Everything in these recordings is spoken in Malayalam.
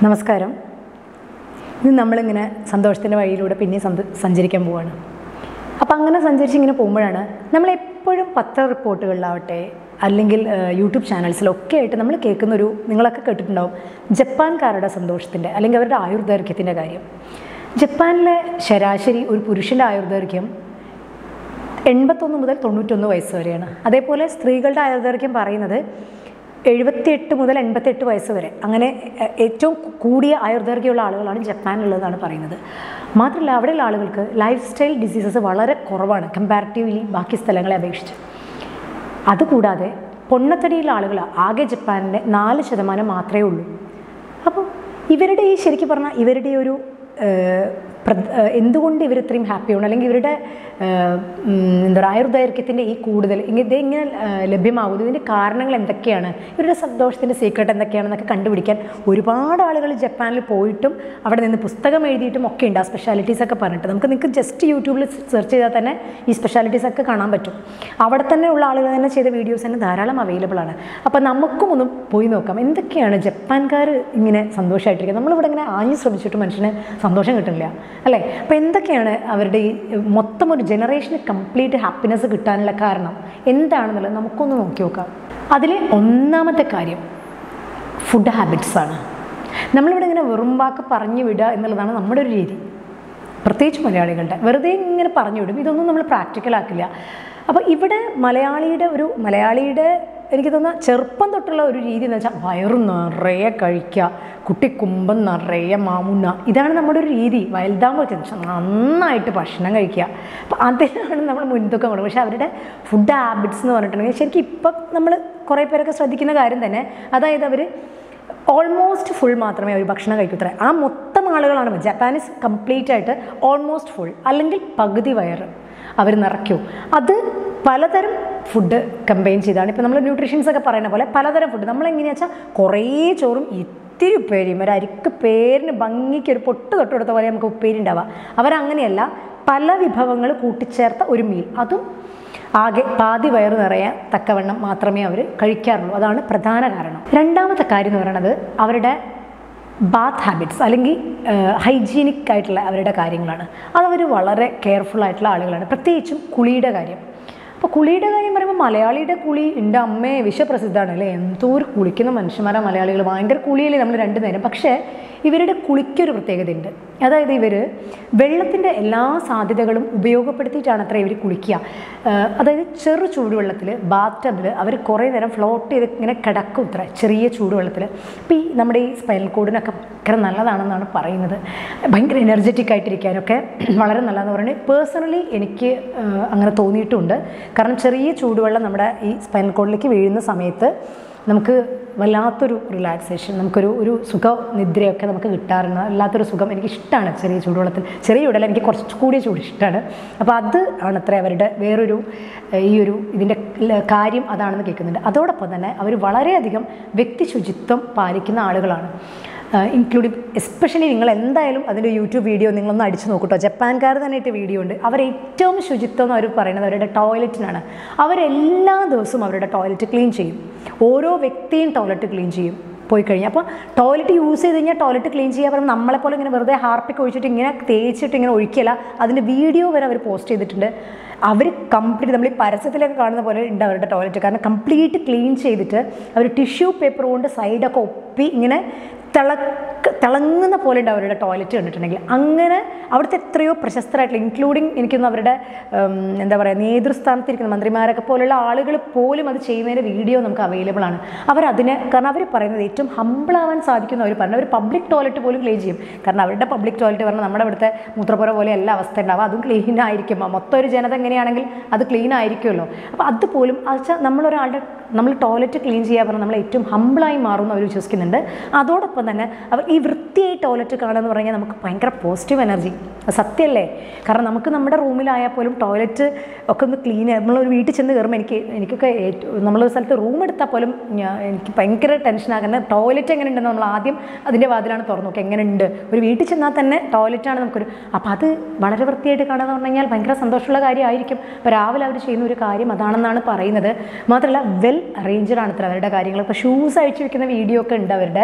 നമസ്കാരം ഇന്ന് നമ്മളിങ്ങനെ സന്തോഷത്തിൻ്റെ വഴിയിലൂടെ പിന്നെ സന്ത സഞ്ചരിക്കാൻ പോവാണ് അപ്പോൾ അങ്ങനെ സഞ്ചരിച്ച് ഇങ്ങനെ പോകുമ്പോഴാണ് നമ്മളെപ്പോഴും പത്ര റിപ്പോർട്ടുകളിലാവട്ടെ അല്ലെങ്കിൽ ഏഹ്, യൂട്യൂബ് ചാനൽസിലൊക്കെ ആയിട്ട് നമ്മൾ കേൾക്കുന്നൊരു നിങ്ങളൊക്കെ കേട്ടിട്ടുണ്ടാവും ജപ്പാൻകാരുടെ സന്തോഷത്തിൻ്റെ അല്ലെങ്കിൽ അവരുടെ ആയുർദൈർഘ്യത്തിൻ്റെ കാര്യം ജപ്പാനിലെ ശരാശരി ഒരു പുരുഷൻ്റെ ആയുർദൈർഘ്യം എൺപത്തൊന്ന് മുതൽ തൊണ്ണൂറ്റൊന്ന് വയസ്സ് വരെയാണ് അതേപോലെ സ്ത്രീകളുടെ ആയുർദൈർഘ്യം പറയുന്നത് എഴുപത്തിയെട്ട് മുതൽ എൺപത്തെട്ട് വയസ്സ് വരെ അങ്ങനെ എ- ഏറ്റവും കൂടിയ ആയുർദൈർഘ്യമുള്ള ആളുകളാണ് ജപ്പാനിലുള്ളതെന്നാണ് പറയുന്നത് മാത്രമല്ല അവിടെയുള്ള ആളുകൾക്ക് ലൈഫ് സ്റ്റൈൽ ഡിസീസസ് വളരെ കുറവാണ് കമ്പാരിറ്റീവ്ലി ബാക്കി സ്ഥലങ്ങളെ അപേക്ഷിച്ച് അതുകൂടാതെ പൊണ്ണത്തടിയുള്ള ആളുകൾ ആകെ ജപ്പാനിൻ്റെ നാല് ശതമാനം മാത്രമേ ഉള്ളൂ അപ്പോൾ ഇവരുടെ ഈ ശരിക്കും പറഞ്ഞാൽ ഇവരുടെ ഈ ഒരു ഏഹ്, പ്ര- ഏഹ്, എന്തുകൊണ്ട് ഇവർ ഇത്രയും ഹാപ്പിയാണ് അല്ലെങ്കിൽ ഇവരുടെ ഏഹ്, ഉം, എന്താ പറയുക ആയുർദൈർഘ്യത്തിൻ്റെ ഈ കൂടുതൽ ഇങ്ങനെ ഇത് ഇങ്ങനെ ഏഹ്, ലഭ്യമാകുന്നത് ഇതിൻ്റെ കാരണങ്ങൾ എന്തൊക്കെയാണ് ഇവരുടെ സന്തോഷത്തിൻ്റെ സീക്രട്ട് എന്തൊക്കെയാണെന്നൊക്കെ കണ്ടുപിടിക്കാൻ ഒരുപാട് ആളുകൾ ജപ്പാനിൽ പോയിട്ടും അവിടെ നിന്ന് പുസ്തകം എഴുതിയിട്ടും ഒക്കെ ഉണ്ട് ആ സ്പെഷ്യാലിറ്റീസ് ഒക്കെ പറഞ്ഞിട്ട് നമുക്ക് നിങ്ങൾക്ക് ജസ്റ്റ് യൂട്യൂബിൽ സെർച്ച് ചെയ്താൽ തന്നെ ഈ സ്പെഷ്യാലിറ്റീസ് ഒക്കെ കാണാൻ പറ്റും അവിടെ തന്നെ ഉള്ള ആളുകൾ തന്നെ ചെയ്ത വീഡിയോസ് തന്നെ ധാരാളം അവൈലബിൾ ആണ് അപ്പോൾ നമുക്കും ഒന്ന് പോയി നോക്കാം എന്തൊക്കെയാണ് ജപ്പാൻകാർ ഇങ്ങനെ സന്തോഷമായിട്ടിരിക്കുന്നത് നമ്മളിവിടെ ഇങ്ങനെ ആഞ്ഞു ശ്രമിച്ചിട്ട് മനുഷ്യന് സന്തോഷം കിട്ടുന്നില്ല അല്ലേ അപ്പോൾ എന്തൊക്കെയാണ് അവരുടെ ഈ മൊത്തം ഒരു ജനറേഷന് കംപ്ലീറ്റ് ഹാപ്പിനെസ് കിട്ടാനുള്ള കാരണം എന്താണെന്നുള്ളത് നമുക്കൊന്ന് നോക്കി നോക്കാം അതിൽ ഒന്നാമത്തെ കാര്യം ഫുഡ് ഹാബിറ്റ്സ് ആണ് നമ്മളിവിടെ ഇങ്ങനെ വെറും വാക്ക് പറഞ്ഞു വിടുക എന്നുള്ളതാണ് നമ്മുടെ ഒരു രീതി പ്രത്യേകിച്ച് മലയാളികളുടെ വെറുതെ ഇങ്ങനെ പറഞ്ഞു വിടും ഇതൊന്നും നമ്മൾ പ്രാക്ടിക്കൽ ആക്കില്ല അപ്പോൾ ഇവിടെ മലയാളിയുടെ ഒരു മലയാളിയുടെ എനിക്ക് തോന്നുന്ന ചെറുപ്പം തൊട്ടുള്ള ഒരു രീതി എന്ന് വെച്ചാൽ വയറു നിറയെ കഴിക്കുക കുട്ടി കുമ്പം നിറയെ മാമുന്ന ഇതാണ് നമ്മുടെ ഒരു രീതി വലുതാകുമ്പോൾ വെച്ചാൽ നന്നായിട്ട് ഭക്ഷണം കഴിക്കുക അപ്പോൾ അതിനാണ് നമ്മൾ മുൻതൂക്കം കൊടുക്കുക പക്ഷേ അവരുടെ ഫുഡ് ഹാബിറ്റ്സ് എന്ന് പറഞ്ഞിട്ടുണ്ടെങ്കിൽ ശരിക്കും ഇപ്പം നമ്മൾ കുറേ പേരൊക്കെ ശ്രദ്ധിക്കുന്ന കാര്യം തന്നെ അതായത് അവർ ഓൾമോസ്റ്റ് ഫുൾ മാത്രമേ അവർ ഭക്ഷണം കഴിക്കൂ ആ മൊത്തം ആളുകളാണ് ജപ്പാനീസ് കംപ്ലീറ്റ് ആയിട്ട് ഓൾമോസ്റ്റ് ഫുൾ അല്ലെങ്കിൽ പകുതി വയറ് അവർ നിറയ്ക്കൂ അത് പലതരം ഫുഡ് കമ്പൈൻ ചെയ്താണ് ഇപ്പോൾ നമ്മൾ ന്യൂട്രീഷൻസ് ഒക്കെ പറയുന്ന പോലെ പലതരം ഫുഡ് നമ്മൾ എങ്ങനെയാണെന്ന് വെച്ചാൽ കുറേ ചോറും ഇത്തിരി ഉപ്പേരിയും ഒരു അരിക്ക് പേരിന് ഭംഗിക്ക് ഒരു പൊട്ട് തൊട്ട് കൊടുത്ത പോലെ നമുക്ക് ഉപ്പേരി ഉണ്ടാവുക അവരങ്ങനെയല്ല പല വിഭവങ്ങൾ കൂട്ടിച്ചേർത്ത ഒരു മീൽ അതും ആകെ പാതി വയറ് നിറയാൻ തക്കവണ്ണം മാത്രമേ അവർ കഴിക്കാറുള്ളൂ അതാണ് പ്രധാന കാരണം രണ്ടാമത്തെ കാര്യം എന്ന് പറയുന്നത് അവരുടെ ബാത്ത് ഹാബിറ്റ്സ് അല്ലെങ്കിൽ ഹൈജീനിക് ആയിട്ടുള്ള അവരുടെ കാര്യങ്ങളാണ് അതവർ വളരെ കെയർഫുൾ ആയിട്ടുള്ള ആളുകളാണ് പ്രത്യേകിച്ചും കുളിയുടെ കാര്യം അപ്പോൾ കുളിയുടെ കാര്യം പറയുമ്പോൾ മലയാളിയുടെ കുളി എൻ്റെ അമ്മയെ വിശ്വപ്രസിദ്ധമാണ് അല്ലേ എന്തോ ഒരു കുളിക്കുന്ന മനുഷ്യന്മാരാണ് മലയാളികൾ ഭയങ്കര കുളിയല്ലേ നമ്മൾ രണ്ടു നേരം പക്ഷേ ഇവരുടെ കുളിക്കൊരു പ്രത്യേകതയുണ്ട് അതായത് ഇവർ വെള്ളത്തിൻ്റെ എല്ലാ സാധ്യതകളും ഉപയോഗപ്പെടുത്തിയിട്ടാണ് അത്ര ഇവർ കുളിക്കുക ആഹ് അതായത് ചെറു ചൂടുവെള്ളത്തിൽ ബാത്ത് ടബിൽ അവർ കുറേ നേരം ഫ്ലോട്ട് ചെയ്ത് ഇങ്ങനെ കിടക്കും ഇത്ര ചെറിയ ചൂടുവെള്ളത്തിൽ അപ്പോൾ ഈ നമ്മുടെ ഈ സ്പൈനൽ കോഡിനൊക്കെ ഭയങ്കര നല്ലതാണെന്നാണ് പറയുന്നത് ഭയങ്കര എനർജറ്റിക് ആയിട്ടിരിക്കാനൊക്കെ വളരെ നല്ലതെന്ന് പറയുന്നത് പേഴ്സണലി എനിക്ക് ആഹ് അങ്ങനെ തോന്നിയിട്ടുണ്ട് കാരണം ചെറിയ ചൂടുവെള്ളം നമ്മുടെ ഈ സ്പൈനൽ കോഡിലേക്ക് വീഴുന്ന സമയത്ത് നമുക്ക് വല്ലാത്തൊരു റിലാക്സേഷൻ നമുക്കൊരു ഒരു സുഖ നിദ്രയൊക്കെ നമുക്ക് കിട്ടാറുണ്ട് വല്ലാത്തൊരു സുഖം എനിക്ക് ഇഷ്ടമാണ് ചെറിയ ചൂടുവെള്ളത്തിൽ ചെറിയ ചൂടല്ല എനിക്ക് കുറച്ച് കൂടിയ ചൂട് ഇഷ്ടമാണ് അപ്പോൾ അത് ആണ് അത്ര അവരുടെ വേറൊരു ഏഹ്, ഈ ഒരു ഇതിൻ്റെ ല- കാര്യം അതാണെന്ന് കേൾക്കുന്നുണ്ട് അതോടൊപ്പം തന്നെ അവർ വളരെയധികം വ്യക്തി ശുചിത്വം പാലിക്കുന്ന ആളുകളാണ് ഇൻക്ലൂഡിങ് എസ്പെഷ്യലി നിങ്ങൾ എന്തായാലും അതിൻ്റെ യൂട്യൂബ് വീഡിയോ നിങ്ങളൊന്ന് അടിച്ചു നോക്കൂട്ടോ ജപ്പാൻകാർ തന്നെ ഇട്ട് വീഡിയോ ഉണ്ട് അവർ ഏറ്റവും ശുചിത്വം എന്ന് അവർ പറയുന്നത് അവരുടെ ടോയ്ലറ്റിനാണ് അവരെല്ലാ ദിവസവും അവരുടെ ടോയ്ലറ്റ് ക്ലീൻ ചെയ്യും ഓരോ വ്യക്തിയും ടോയ്ലറ്റ് ക്ലീൻ ചെയ്യും പോയി കഴിഞ്ഞാൽ അപ്പോൾ ടോയ്ലറ്റ് യൂസ് ചെയ്ത് കഴിഞ്ഞാൽ ടോയ്ലറ്റ് ക്ലീൻ ചെയ്യാൻ പറയുമ്പോൾ നമ്മളെപ്പോലെ ഇങ്ങനെ വെറുതെ ഹാർപ്പിക്ക് ഒഴിച്ചിട്ട് ഇങ്ങനെ തേച്ചിട്ട് ഇങ്ങനെ ഒഴിക്കില്ല അതിൻ്റെ വീഡിയോ വരെ അവർ പോസ്റ്റ് ചെയ്തിട്ടുണ്ട് അവർ കംപ്ലീറ്റ് നമ്മൾ ഈ പരസ്യത്തിലൊക്കെ കാണുന്ന പോലെ ഉണ്ട് അവരുടെ ടോയ്ലറ്റ് കാരണം കംപ്ലീറ്റ് ക്ലീൻ ചെയ്തിട്ട് അവർ ടിഷ്യൂ പേപ്പർ കൊണ്ട് സൈഡൊക്കെ ഒപ്പി ഇങ്ങനെ തിളക്ക തിളങ്ങുന്ന പോലെ ഉണ്ട് അവരുടെ ടോയ്ലറ്റ് കണ്ടിട്ടുണ്ടെങ്കിൽ അങ്ങനെ അവിടുത്തെ എത്രയോ പ്രശസ്തരായിട്ടുള്ള ഇൻക്ലൂഡിങ് എനിക്കൊന്ന് അവരുടെ ഉം, എന്താ പറയുക നേതൃസ്ഥാനത്തിരിക്കുന്ന മന്ത്രിമാരൊക്കെ പോലുള്ള ആളുകൾ പോലും അത് ചെയ്യുന്നതിൻ്റെ വീഡിയോ നമുക്ക് അവൈലബിൾ ആണ് അവരതിന് കാരണം അവർ പറയുന്നത് ഏറ്റവും humble ആവാൻ സാധിക്കുന്ന അവർ പറഞ്ഞു അവർ പബ്ലിക് ടോയ്ലറ്റ് പോലും ക്ലീൻ ചെയ്യും കാരണം അവരുടെ പബ്ലിക് ടോയ്ലറ്റ് പറഞ്ഞാൽ നമ്മുടെ ഇവിടുത്തെ മൂത്രപ്പുര പോലെ എല്ലാ അവസ്ഥ ഉണ്ടാവും അതും ക്ലീൻ ആയിരിക്കും മൊത്തം ഒരു ജനത എങ്ങനെയാണെങ്കിൽ അത് ക്ലീൻ ആയിരിക്കുമല്ലോ അപ്പോൾ അതുപോലും വെച്ചാൽ നമ്മളൊരാളുടെ നമ്മൾ ടോയ്ലറ്റ് ക്ലീൻ ചെയ്യാൻ പറഞ്ഞാൽ നമ്മൾ ഏറ്റവും ഹമ്പിളായി മാറും എന്ന് അവർ വിശ്വസിക്കുന്നുണ്ട് അതോടൊപ്പം തന്നെ അവർ ഈ വൃത്തിയായി ടോയ്ലറ്റ് കാണുക എന്ന് പറഞ്ഞാൽ നമുക്ക് ഭയങ്കര പോസിറ്റീവ് എനർജി സത്യമല്ലേ കാരണം നമുക്ക് നമ്മുടെ റൂമിലായാൽ പോലും ടോയ്ലറ്റ് ഒക്കെ ഒന്ന് ക്ലീൻ നമ്മളൊരു വീട്ടിൽ ചെന്ന് കയറുമ്പോൾ എനിക്ക് എനിക്കൊക്കെ ഏറ്റവും നമ്മളൊരു സ്ഥലത്ത് റൂം എടുത്താൽ പോലും ഞാൻ എനിക്ക് ഭയങ്കര ടെൻഷനാകുന്ന ടോയ്ലറ്റ് എങ്ങനെ ഉണ്ടെന്ന് നമ്മൾ ആദ്യം അതിൻ്റെ വാതിലാണ് തുറന്നു നോക്കുക എങ്ങനെ ഉണ്ട് ഒരു വീട്ടിൽ ചെന്നാൽ തന്നെ ടോയ്ലറ്റാണ് നമുക്കൊരു അപ്പോൾ അത് വളരെ വൃത്തിയായിട്ട് കാണുക എന്ന് പറഞ്ഞു കഴിഞ്ഞാൽ ഭയങ്കര സന്തോഷമുള്ള കാര്യമായിരിക്കും അപ്പോൾ രാവിലെ അവർ ചെയ്യുന്ന ഒരു കാര്യം അതാണെന്നാണ് പറയുന്നത് മാത്രമല്ല വെൽ അറേഞ്ച്ഡ് ആണ് ഇത്ര അവരുടെ കാര്യങ്ങൾ ഇപ്പോൾ ഷൂസ് അഴിച്ചു വെക്കുന്ന വീഡിയോ ഒക്കെ ഉണ്ട് അവരുടെ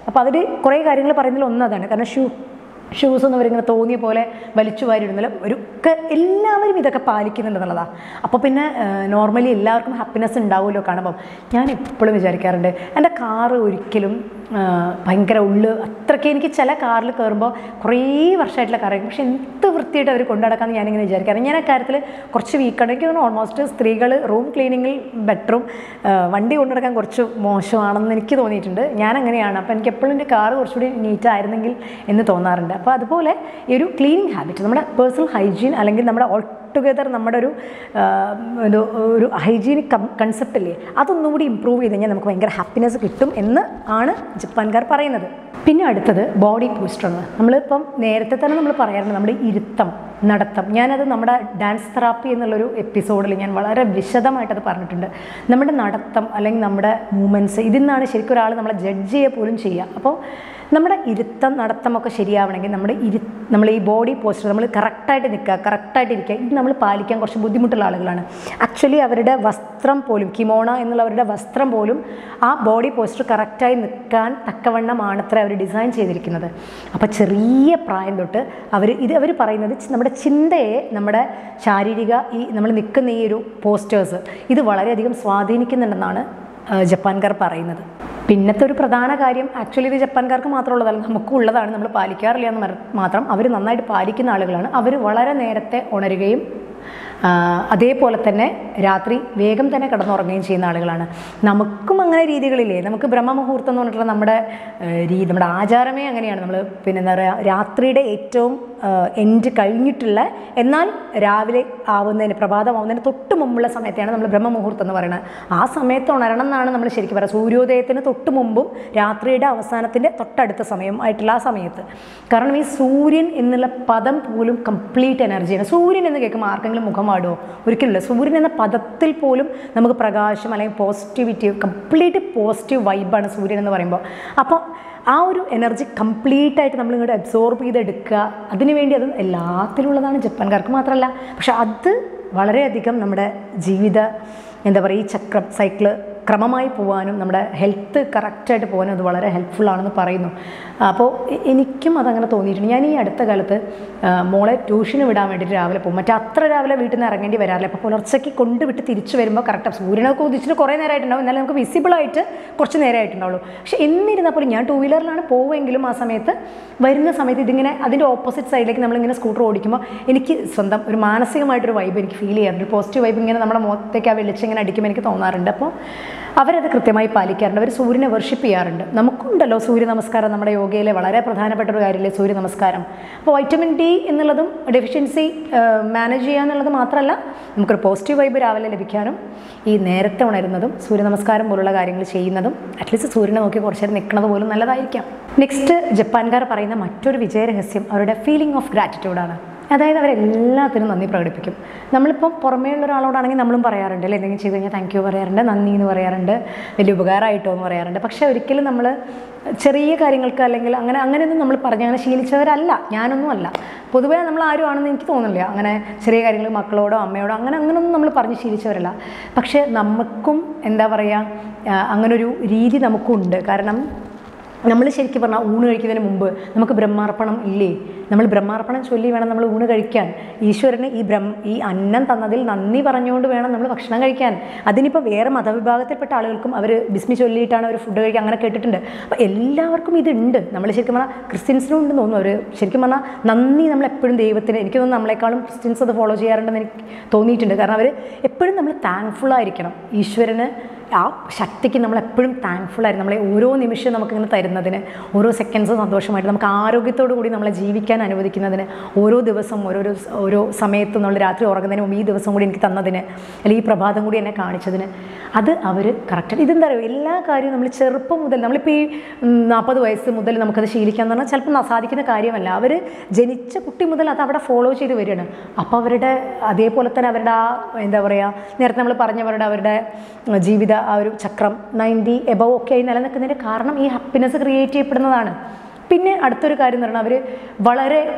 അപ്പോൾ അതിൽ കുറേ കാര്യങ്ങൾ പറയുന്നതിൽ ഒന്ന് അതാണ് കാരണം ഷൂ ഷൂസ് ഒന്നും അവരിങ്ങനെ തോന്നിയ പോലെ വലിച്ചു വാരിടുന്നില്ല ഒരു ഒക്കെ എല്ലാവരും ഇതൊക്കെ പാലിക്കുന്നുണ്ടെന്നുള്ളതാണ് അപ്പോൾ പിന്നെ നോർമലി എല്ലാവർക്കും ഹാപ്പിനെസ് ഉണ്ടാവുമല്ലോ കാണുമ്പം ഞാൻ എപ്പോഴും വിചാരിക്കാറുണ്ട് എൻ്റെ കാറ് ഒരിക്കലും ആ, ഭയങ്കര ഉള്ളു അത്രയ്ക്ക് എനിക്ക് ചില കാറിൽ കയറുമ്പോൾ കുറേ വർഷമായിട്ടുള്ള കാറായിരിക്കും പക്ഷെ എന്ത് വൃത്തിയായിട്ട് അവർ കൊണ്ടുനടക്കാമെന്ന് ഞാനിങ്ങനെ വിചാരിക്കാറ് ഞാൻ ആ കാര്യത്തിൽ കുറച്ച് വീക്കാണ് എനിക്ക് തോന്നുന്നു ഓൾമോസ്റ്റ് സ്ത്രീകൾ റൂം ക്ലീനിങ്ങിൽ ബെറ്ററും വണ്ടി കൊണ്ടുനടക്കാൻ കുറച്ച് മോശമാണെന്ന് എനിക്ക് തോന്നിയിട്ടുണ്ട് ഞാൻ അങ്ങനെയാണ് അപ്പോൾ എനിക്ക് എപ്പോഴും എൻ്റെ കാറ് കുറച്ചുകൂടി നീറ്റായിരുന്നെങ്കിൽ എന്ന് തോന്നാറുണ്ട് അപ്പോൾ അതുപോലെ ഈ ഒരു ക്ലീനിങ് ഹാബിറ്റ് നമ്മുടെ പേഴ്സണൽ ഹൈജീൻ അല്ലെങ്കിൽ നമ്മുടെ ഓൾ ടുഗെദർ നമ്മുടെ ഒരു ആ, ഒരു ഒരു ഹൈജീനിക് കൺസെപ്റ്റ് ഇല്ലേ അതൊന്നും കൂടി ഇമ്പ്രൂവ് ചെയ്ത് കഴിഞ്ഞാൽ നമുക്ക് ഭയങ്കര ഹാപ്പിനെസ് കിട്ടും എന്ന് ആണ് ജപ്പാൻകാർ പറയുന്നത് പിന്നെ അടുത്തത് ബോഡി പോസ്റ്ററാണ് നമ്മളിപ്പം നേരത്തെ തന്നെ നമ്മൾ പറയാറുണ്ട് നമ്മുടെ ഇരുത്തം നടത്തം ഞാനത് നമ്മുടെ ഡാൻസ് തെറാപ്പി എന്നുള്ളൊരു എപ്പിസോഡിൽ ഞാൻ വളരെ വിശദമായിട്ട് അത് പറഞ്ഞിട്ടുണ്ട് നമ്മുടെ നടത്തം അല്ലെങ്കിൽ നമ്മുടെ മൂമെൻറ്റ്സ് ഇതിൽ നിന്നാണ് ശരിക്കും ഒരാൾ നമ്മളെ ജഡ്ജ് ചെയ്യുക പോലും ചെയ്യുക അപ്പോൾ നമ്മുടെ ഇരുത്തം നടത്തമൊക്കെ ശരിയാവണമെങ്കിൽ നമ്മുടെ ഇരു നമ്മൾ ഈ ബോഡി പോസ്റ്റർ നമ്മൾ കറക്റ്റായിട്ട് നിൽക്കുക കറക്റ്റായിട്ട് ഇരിക്കുക ഇത് നമ്മൾ പാലിക്കാൻ കുറച്ച് ബുദ്ധിമുട്ടുള്ള ആളുകളാണ് ആക്ച്വലി അവരുടെ വസ്ത്രം പോലും കിമോണ എന്നുള്ളവരുടെ വസ്ത്രം പോലും ആ ബോഡി പോസ്റ്റർ കറക്റ്റായി നിൽക്കാൻ തക്കവണ്ണമാണത്ര അവർ ഡിസൈൻ ചെയ്തിരിക്കുന്നത് അപ്പോൾ ചെറിയ പ്രായം തൊട്ട് അവർ ഇത് അവർ പറയുന്നത് ചി- നമ്മുടെ ചിന്തയെ നമ്മുടെ ശാരീരിക ഈ നമ്മൾ നിൽക്കുന്ന ഈ ഒരു പോസ്റ്റേഴ്സ് ഇത് വളരെയധികം സ്വാധീനിക്കുന്നുണ്ടെന്നാണ് ആ, ജപ്പാൻകാർ പറയുന്നത് പിന്നത്തെ ഒരു പ്രധാന കാര്യം ആക്ച്വലി ഇത് ജപ്പാൻകാർക്ക് മാത്രമുള്ളതല്ല നമുക്കും ഉള്ളതാണ് നമ്മൾ പാലിക്കാറില്ല എന്ന് മര- മാത്രം അവർ നന്നായിട്ട് പാലിക്കുന്ന ആളുകളാണ് അവർ വളരെ നേരത്തെ ഉണരുകയും ആ, അതേപോലെ തന്നെ രാത്രി വേഗം തന്നെ കിടന്നുറങ്ങുകയും ചെയ്യുന്ന ആളുകളാണ് നമുക്കും അങ്ങനെ രീതികളില്ലേ നമുക്ക് ബ്രഹ്മമുഹൂർത്തം എന്ന് പറഞ്ഞിട്ടുള്ള നമ്മുടെ ആ, രീതി നമ്മുടെ ആചാരമേ അങ്ങനെയാണ് നമ്മൾ പിന്നെ എന്താ പറയുക രാത്രിയുടെ ഏറ്റവും എൻഡ് കഴിഞ്ഞിട്ടുള്ള എന്നാൽ രാവിലെ ആവുന്നതിന് പ്രഭാതമാവുന്നതിന് തൊട്ട് മുമ്പുള്ള സമയത്തെയാണ് നമ്മൾ ബ്രഹ്മമുഹൂർത്തം എന്ന് പറയുന്നത് ആ സമയത്ത് ഉണരണം എന്നാണ് നമ്മൾ ശരിക്കും പറയുക സൂര്യോദയത്തിന് തൊട്ട് മുമ്പും രാത്രിയുടെ അവസാനത്തിൻ്റെ തൊട്ടടുത്ത സമയം ആയിട്ടുള്ള ആ സമയത്ത് കാരണം ഈ സൂര്യൻ എന്നുള്ള പദം പോലും കംപ്ലീറ്റ് എനർജിയാണ് സൂര്യൻ എന്ന് കേൾക്കുമ്പോൾ ആർക്കെങ്കിലും മുഖം വാടുമോ ഒരിക്കലില്ല സൂര്യൻ എന്ന പദത്തിൽ പോലും നമുക്ക് പ്രകാശം അല്ലെങ്കിൽ പോസിറ്റിവിറ്റി കംപ്ലീറ്റ് പോസിറ്റീവ് വൈബാണ് സൂര്യൻ എന്ന് പറയുമ്പോൾ അപ്പോൾ ആ ഒരു എനർജി കംപ്ലീറ്റ് ആയിട്ട് നമ്മൾ ഇങ്ങോട്ട് അബ്സോർബ് ചെയ്തെടുക്കുക അതിനുവേണ്ടി അത് എല്ലാത്തിലുള്ളതാണ് ജപ്പാൻകാർക്ക് മാത്രമല്ല പക്ഷെ അത് വളരെയധികം നമ്മുടെ ജീവിത എന്താ പറയുക ഈ ചക്രം സൈക്കിള് ക്രമമായി പോകാനും നമ്മുടെ ഹെൽത്ത് കറക്റ്റായിട്ട് പോകാനും അത് വളരെ ഹെൽപ്ഫുൾ ആണെന്ന് പറയുന്നു അപ്പോൾ എ- എനിക്കും അതങ്ങനെ തോന്നിയിട്ടുണ്ട് ഞാൻ ഈ അടുത്ത കാലത്ത് ആ, മോളെ ട്യൂഷന് വിടാൻ വേണ്ടിയിട്ട് രാവിലെ പോകും മറ്റേ അത്ര രാവിലെ വീട്ടിൽ നിന്ന് ഇറങ്ങേണ്ടി വരാറില്ല അപ്പോൾ പുലർച്ചയ്ക്ക് കൊണ്ടുവിട്ട് തിരിച്ചു വരുമ്പോൾ കറക്റ്റ് സൂര്യനൊക്കെ ഉദിച്ചിട്ട് കുറേ നേരമായിട്ടുണ്ടാവും എന്നാലും നമുക്ക് വിസിബിളായിട്ട് കുറച്ച് നേരമായിട്ടുണ്ടാവുള്ളൂ പക്ഷെ എന്നിരുന്നാൽ പോലും ഞാൻ ടൂ വീലറിലാണ് പോവുമെങ്കിലും ആ സമയത്ത് വരുന്ന സമയത്ത് ഇതിങ്ങനെ അതിൻ്റെ ഓപ്പോസിറ്റ് സൈഡിലേക്ക് നമ്മളിങ്ങനെ സ്കൂട്ടർ ഓടിക്കുമ്പോൾ എനിക്ക് സ്വന്തം ഒരു മാനസികമായിട്ടൊരു വൈബ് എനിക്ക് ഫീൽ ചെയ്യാറുണ്ട് ഒരു പോസിറ്റീവ് വൈബ് ഇങ്ങനെ നമ്മുടെ മുഖത്തേക്ക് ആ വെളിച്ചം ഇങ്ങനെ അടിക്കുമ്പോൾ എനിക്ക് തോന്നാറുണ്ട് അപ്പോൾ അവരത് കൃത്യമായി പാലിക്കാറുണ്ട് അവർ സൂര്യനെ വർഷിപ്പ് ചെയ്യാറുണ്ട് നമുക്കുണ്ടല്ലോ സൂര്യ നമസ്കാരം നമ്മുടെ യോഗയിലെ വളരെ പ്രധാനപ്പെട്ട ഒരു കാര്യമില്ലേ സൂര്യ നമസ്കാരം അപ്പോൾ വൈറ്റമിൻ ഡി എന്നുള്ളതും ഡെഫിഷ്യൻസി മാനേജ് ചെയ്യുക എന്നുള്ളത് മാത്രമല്ല നമുക്കൊരു പോസിറ്റീവ് വൈബ് രാവിലെ ലഭിക്കാനും ഈ നേരത്തെ ഉണരുന്നതും സൂര്യ നമസ്കാരം പോലുള്ള കാര്യങ്ങൾ ചെയ്യുന്നതും അറ്റ്ലീസ്റ്റ് സൂര്യനെ നോക്കി കുറച്ച് നേരം നിൽക്കുന്നത് പോലും നല്ലതായിരിക്കാം നെക്സ്റ്റ് ജപ്പാൻകാർ പറയുന്ന മറ്റൊരു വിജയരഹസ്യം അവരുടെ ഫീലിംഗ് ഓഫ് ഗ്രാറ്റിറ്റ്യൂഡാണ് അതായത് അവരെല്ലാത്തിനും നന്ദി പ്രകടിപ്പിക്കും നമ്മളിപ്പം പുറമേ ഉള്ള ഒരാളോടാണെങ്കിൽ നമ്മളും പറയാറുണ്ട് അല്ലേ എന്തെങ്കിലും ചെയ്ത് കഴിഞ്ഞാൽ താങ്ക് യു പറയാറുണ്ട് നന്ദി എന്ന് പറയാറുണ്ട് വലിയ ഉപകാരമായിട്ടോ എന്ന് പറയാറുണ്ട് പക്ഷേ ഒരിക്കലും നമ്മൾ ചെറിയ കാര്യങ്ങൾക്ക് അല്ലെങ്കിൽ അങ്ങനെ അങ്ങനെയൊന്നും നമ്മൾ പറഞ്ഞ് അങ്ങനെ ശീലിച്ചവരല്ല ഞാനൊന്നും അല്ല പൊതുവേ നമ്മൾ ആരും ആണെന്ന് എനിക്ക് തോന്നുന്നില്ല അങ്ങനെ ചെറിയ കാര്യങ്ങൾ മക്കളോടോ അമ്മയോടോ അങ്ങനെ അങ്ങനെയൊന്നും നമ്മൾ പറഞ്ഞ് ശീലിച്ചവരല്ല പക്ഷേ നമുക്കും എന്താ പറയുക അങ്ങനൊരു രീതി നമുക്കുണ്ട് കാരണം നമ്മൾ ശരിക്കും പറഞ്ഞാൽ ഊണ് കഴിക്കുന്നതിന് മുമ്പ് നമുക്ക് ബ്രഹ്മാർപ്പണം ഇല്ലേ നമ്മൾ ബ്രഹ്മാർപ്പണം ചൊല്ലി വേണം നമ്മൾ ഊണ് കഴിക്കാൻ ഈശ്വരന് ഈ ബ്രഹ്മ ഈ അന്നം തന്നതിൽ നന്ദി പറഞ്ഞുകൊണ്ട് വേണം നമ്മൾ ഭക്ഷണം കഴിക്കാൻ അതിനിപ്പോൾ വേറെ മതവിഭാഗത്തിൽപ്പെട്ട ആളുകൾക്കും അവർ ബിസ്മി ചൊല്ലിയിട്ടാണ് അവർ ഫുഡ് കഴിക്കുക അങ്ങനെ കേട്ടിട്ടുണ്ട് അപ്പോൾ എല്ലാവർക്കും ഇതുണ്ട് നമ്മൾ ശരിക്കും പറഞ്ഞാൽ ക്രിസ്ത്യൻസിനും ഉണ്ടെന്ന് തോന്നുന്നു അവർ ശരിക്കും പറഞ്ഞാൽ നന്ദി നമ്മൾ എപ്പോഴും ദൈവത്തിന് എനിക്ക് തോന്നുന്നു നമ്മളെക്കാളും ക്രിസ്ത്യൻസ് അത് ഫോളോ ചെയ്യാറുണ്ടെന്ന് എനിക്ക് തോന്നിയിട്ടുണ്ട് കാരണം അവർ എപ്പോഴും നമ്മൾ താങ്ക്ഫുൾ ആയിരിക്കണം ഈശ്വരന് ആ ശക്തിക്ക് നമ്മൾ എപ്പോഴും താങ്ക്ഫുൾ ആയിരുന്നു നമ്മളെ ഓരോ നിമിഷവും നമുക്കിങ്ങനെ തരുന്നതിന് ഓരോ സെക്കൻഡ്സും സന്തോഷമായിട്ട് നമുക്ക് ആരോഗ്യത്തോടു കൂടി നമ്മളെ ജീവിക്കാൻ അനുവദിക്കുന്നതിന് ഓരോ ദിവസം ഓരോരോ സ് ഓരോ സമയത്തും നമ്മൾ രാത്രി ഉറങ്ങുന്നതിന് മുമ്പ് ഈ ദിവസം കൂടി എനിക്ക് തന്നതിന് അല്ലെങ്കിൽ ഈ പ്രഭാതം കൂടി എന്നെ കാണിച്ചതിന് അത് അവർ കറക്റ്റ് ഇതെന്താ പറയുക എല്ലാ കാര്യവും നമ്മൾ ചെറുപ്പം മുതൽ നമ്മളിപ്പോൾ ഈ നാൽപ്പത് വയസ്സ് മുതൽ നമുക്കത് ശീലിക്കാന്ന് പറഞ്ഞാൽ ചിലപ്പോൾ ന- സാധിക്കുന്ന കാര്യമല്ല അവർ ജനിച്ച കുട്ടി മുതൽ അത് അവിടെ ഫോളോ ചെയ്ത് വരികയാണ് അപ്പോൾ അവരുടെ അതേപോലെ തന്നെ അവരുടെ ആ എന്താ പറയുക നേരത്തെ നമ്മൾ പറഞ്ഞവരുടെ അവരുടെ ഉം, ജീവിത ആ ഒരു ചക്രം നയൻറ്റി എബവ് ഒക്കെ ആയി നിലനിൽക്കുന്നതിൻ്റെ കാരണം ഈ ഹാപ്പിനെസ് ക്രിയേറ്റ് ചെയ്യപ്പെടുന്നതാണ് പിന്നെ അടുത്തൊരു കാര്യം എന്ന് പറഞ്ഞാൽ അവർ വളരെ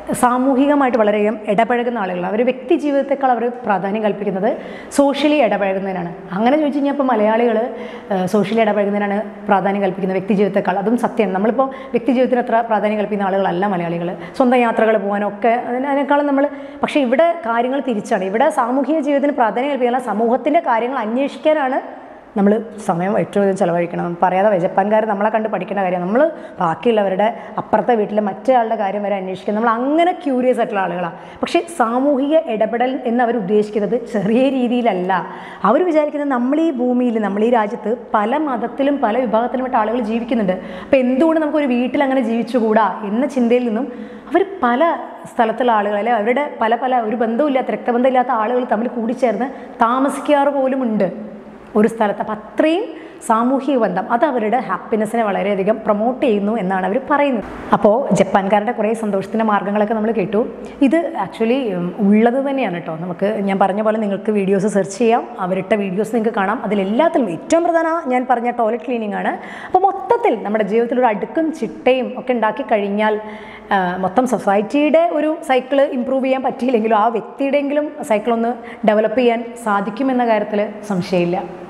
സാമൂഹികമായിട്ട് വളരെയധികം ഇടപഴകുന്ന ആളുകളാണ് അവർ വ്യക്തി ജീവിതത്തെക്കാൾ അവർ പ്രാധാന്യം കൽപ്പിക്കുന്നത് സോഷ്യലി ഇടപഴകുന്നതിനാണ് അങ്ങനെ ചോദിച്ചു കഴിഞ്ഞാൽ ഇപ്പോൾ മലയാളികൾ സോഷ്യലി ഇടപഴകുന്നതിനാണ് പ്രാധാന്യം കൽപ്പിക്കുന്നത് വ്യക്തി ജീവിതത്തെക്കാൾ അതും സത്യമാണ് നമ്മളിപ്പോൾ വ്യക്തി ജീവിതത്തിന് അത്ര പ്രാധാന്യം കൽപ്പിക്കുന്ന ആളുകളല്ല മലയാളികൾ സ്വന്തം യാത്രകൾ പോകാനൊക്കെ അതിന് അതിനേക്കാളും നമ്മൾ പക്ഷേ ഇവിടെ കാര്യങ്ങൾ തിരിച്ചാണ് ഇവിടെ സാമൂഹിക ജീവിതത്തിന് പ്രാധാന്യം കൽപ്പിക്കുന്ന സമൂഹത്തിൻ്റെ കാര്യങ്ങൾ അന്വേഷിക്കാനാണ് നമ്മൾ സമയം ഏറ്റവും അധികം ചിലവഴിക്കണം പറയാതെ വയ്യ. ജപ്പാൻകാർ നമ്മളെ കണ്ട് പഠിക്കേണ്ട കാര്യം നമ്മൾ ബാക്കിയുള്ളവരുടെ അപ്പുറത്തെ വീട്ടിലെ മറ്റേ ആളുടെ കാര്യം വരെ അന്വേഷിക്കുക നമ്മൾ അങ്ങനെ ക്യൂരിയസ് ആയിട്ടുള്ള ആളുകളാണ് പക്ഷേ സാമൂഹിക ഇടപെടൽ എന്ന് അവർ ഉദ്ദേശിക്കുന്നത് ചെറിയ രീതിയിലല്ല അവർ വിചാരിക്കുന്നത് നമ്മൾ ഈ ഭൂമിയിൽ നമ്മൾ ഈ രാജ്യത്ത് പല മതത്തിലും പല വിഭാഗത്തിലുംപ്പെട്ട ആളുകൾ ജീവിക്കുന്നുണ്ട് അപ്പോൾ എന്തുകൊണ്ട് നമുക്കൊരു വീട്ടിൽ അങ്ങനെ ജീവിച്ചുകൂടാ എന്ന ചിന്തയിൽ നിന്നും അവർ പല സ്ഥലത്തുള്ള ആളുകൾ അല്ലെ അവരുടെ പല പല ഒരു ബന്ധമില്ലാത്ത രക്തബന്ധമില്ലാത്ത ആളുകൾ തമ്മിൽ കൂടിച്ചേർന്ന് താമസിക്കാറ് പോലും ഉണ്ട് ഒരു സ്ഥലത്ത് അപ്പം അത്രയും സാമൂഹിക ബന്ധം അത് അവരുടെ ഹാപ്പിനെസ്സിനെ വളരെയധികം പ്രൊമോട്ട് ചെയ്യുന്നു എന്നാണ് അവർ പറയുന്നത് അപ്പോൾ ജപ്പാൻകാരുടെ കുറേ സന്തോഷത്തിൻ്റെ മാർഗ്ഗങ്ങളൊക്കെ നമ്മൾ കേട്ടു ഇത് ആക്ച്വലി ഉള്ളത് തന്നെയാണ് കേട്ടോ നമുക്ക് ഞാൻ പറഞ്ഞ പോലെ നിങ്ങൾക്ക് വീഡിയോസ് സെർച്ച് ചെയ്യാം അവരിട്ട വീഡിയോസ് നിങ്ങൾക്ക് കാണാം അതിലെല്ലാത്തിലും ഏറ്റവും പ്രധാന ഞാൻ പറഞ്ഞ ടോയ്ലറ്റ് ക്ലീനിങ് ആണ് അപ്പോൾ മൊത്തത്തിൽ നമ്മുടെ ജീവിതത്തിൽ ഒരു അടുക്കും ചിട്ടയും ഒക്കെ ഉണ്ടാക്കി കഴിഞ്ഞാൽ ആ, മൊത്തം സൊസൈറ്റിയുടെ ഒരു സൈക്കിൾ ഇമ്പ്രൂവ് ചെയ്യാൻ പറ്റിയില്ലെങ്കിലും ആ വ്യക്തിയുടെയെങ്കിലും സൈക്കിൾ ഒന്ന് ഡെവലപ്പ് ചെയ്യാൻ സാധിക്കുമെന്ന കാര്യത്തിൽ സംശയമില്ല